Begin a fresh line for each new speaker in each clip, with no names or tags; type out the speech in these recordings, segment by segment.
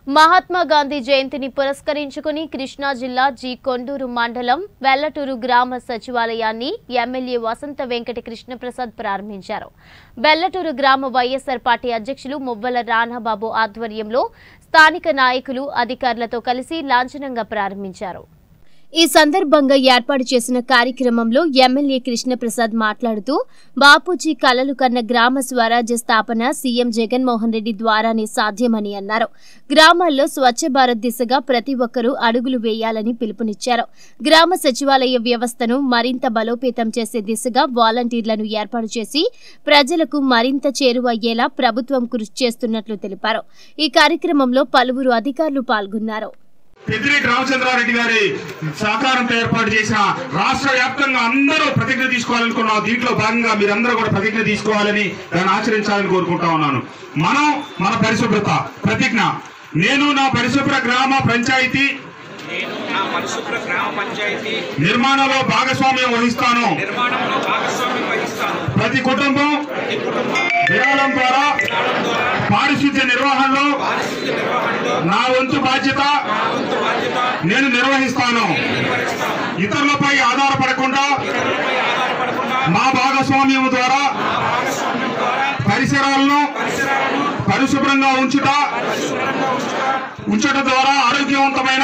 మహాత్మా గాంధీ జయంతిని పురస్కరించుకుని కృష్ణా జిల్లా జి కొండూరు మండలం వెల్లటూరు గ్రామ సచివాలయాన్ని ఎమ్మెల్యే వసంత వెంకట కృష్ణప్రసాద్ ప్రారంభించారు వెల్లటూరు గ్రామ వైఎస్ఆర్ పార్టీ అధ్యక్షులు మువ్వల రానాబాబు ఆధ్వర్యంలో స్థానిక నాయకులు అధికారులతో కలిసి లాంఛనంగా ప్రారంభించారు ఈ సందర్భంగా ఏర్పాటు చేసిన కార్యక్రమంలో ఎమ్మెల్యే కృష్ణప్రసాద్ మాట్లాడుతూ బాపూజీ కలలు కన్న గ్రామ స్వరాజ్య స్థాపన సీఎం జగన్మోహన్ రెడ్డి ద్వారానే సాధ్యమని అన్నారు గ్రామాల్లో స్వచ్ఛ భారత్ దిశగా ప్రతి ఒక్కరూ అడుగులు వేయాలని పిలుపునిచ్చారు గ్రామ సచివాలయ వ్యవస్థను మరింత బలోపేతం చేసే దిశగా వాలంటీర్లను ఏర్పాటు చేసి ప్రజలకు మరింత చేరువయ్యేలా ప్రభుత్వం కృషి చేస్తున్నట్లు తెలిపారు ఈ కార్యక్రమంలో పలువురు అధికారులు పాల్గొన్నారు
పెద్దిరెడ్డి రామచంద్రారెడ్డి గారి సహకారంతో ఏర్పాటు చేసిన రాష్ట్ర వ్యాప్తంగా అందరూ ప్రతిజ్ఞ తీసుకోవాలనుకున్నాం దీంట్లో భాగంగా మీరందరూ కూడా ప్రతిజ్ఞ తీసుకోవాలని దాన్ని ఆచరించాలని కోరుకుంటా ఉన్నాను మనం మన పరిశుభ్రత ప్రతిజ్ఞ నేను నా పరిశుభ్ర గ్రామ పంచాయతీ
నేను నా పరిశుభ్ర గ్రామ పంచాయతీ
నిర్మాణంలో భాగస్వామ్యం వహిస్తాను
నిర్మాణంలో భాగస్వామ్యం వహిస్తాను
ప్రతి కుటుంబం
ప్రతి కుటుంబం
విరాళం ద్వారా పారిశుద్ధ్య నిర్వహణలో
పారిశుద్ధ్య నిర్వహణలో
నా వంతు బాధ్యత
నా వంతు బాధ్యత
నేను నిర్వహిస్తాను
నిర్వహిస్తాను
ఇతరులపై ఆధారపడకుండా
ఇతరులపై ఆధారపడకుండా
మా భాగస్వామ్యం ద్వారా
నా భాగస్వామ్యం ద్వారా
పరిసరాలను
పరిసరాలను
పరిశుభ్రంగా ఉంచుట
పరిశుభ్రంగా ఉంచుట
ఉంచడం ద్వారా ఆరోగ్యవంతమైన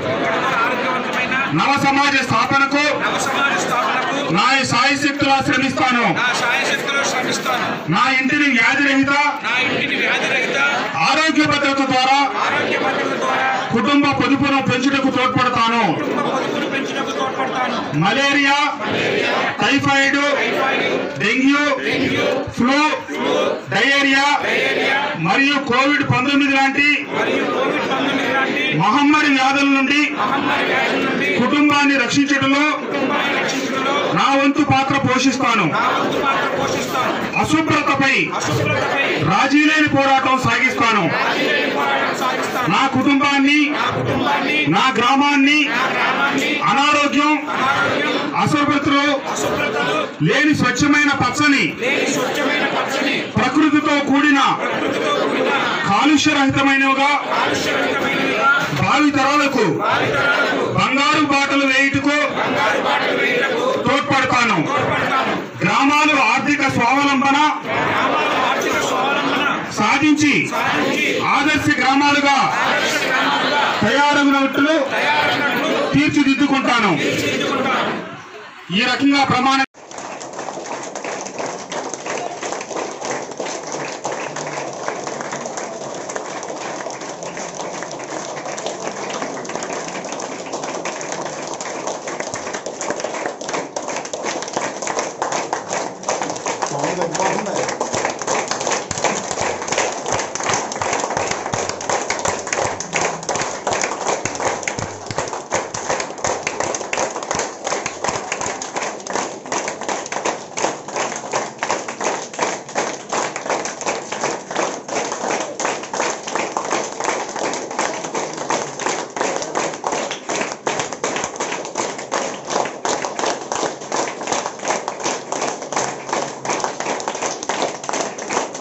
ఆరోగ్యవంతమైన
నవ సమాజ స్థాపనకు
నవ సమాజ స్థాపనకు
నా సాయశక్తులా శ్రమిస్తాను
నా సాయశక్తిలో శ్రమిస్తాను
నా ఇంటిని వ్యాధిరహిత
నా ఇంటిని వ్యాధిరహిత
ఆరోగ్య భద్రత ద్వారా
ఆరోగ్య భద్రత ద్వారా
కుటుంబ పొదుపును పెంచుటకు తోడ్పడతాను
కుటుంబ పొదుపును పెంచుటకు తోడ్పడతాను
malaria typhoid dengue flu diarrhoea మరియు కోవిడ్ పంతొమ్మిది లాంటి
మరియు కోవిడ్ పంతొమ్మిది లాంటి
మహమ్మారి వ్యాధుల నుండి
మహమ్మారి వ్యాధుల నుండి
కుటుంబాన్ని రక్షించడంలో
కుటుంబాన్ని రక్షించడంలో
నా వంతు పాత్ర పోషిస్తాను
నా వంతు పాత్ర పోషిస్తాను
అశుభ్రతపై
అశుభ్రతపై
రాజీ లేని పోరాటం సాగిస్తాను
రాజకీయ పోరాటం సాగిస్తాను
నా కుటుంబాన్ని
నా కుటుంబాన్ని
నా గ్రామాన్ని
నా గ్రామాన్ని
అనారోగ్యం
అనారోగ్యం
అశుభ్రతలు
అశుభ్రతలు
లేని స్వచ్ఛమైన పచ్చని
లేని స్వచ్ఛమైన పచ్చని
ప్రకృతితో కూడిన
ప్రకృతితో కూడిన
కాలుష్యరహితమైనవిగా
కాలుష్యరహితమైనవిగా
భావి తరాలకు
భావితరాలకు
బంగారు బాటలు వేయుటకు
బంగారు బాటలు వేయటకు
తోడ్పడతాను
తోడ్పడతాను
గ్రామాలు ఆర్థిక స్వావలంబన
గ్రామాల ఆర్థిక స్వావలంబన
సాధించి
సాధించి
ఆదర్శ గ్రామాలుగా
ఆదర్శ గ్రామాలుగా
తయారగినట్లు
తయారైనట్లు
తీర్చిదిద్దుకుంటాను
తీర్చిదిద్దుకుంటాను
ఈ రకంగా ప్రమాణ
మామూలుగా బాగున్నాయి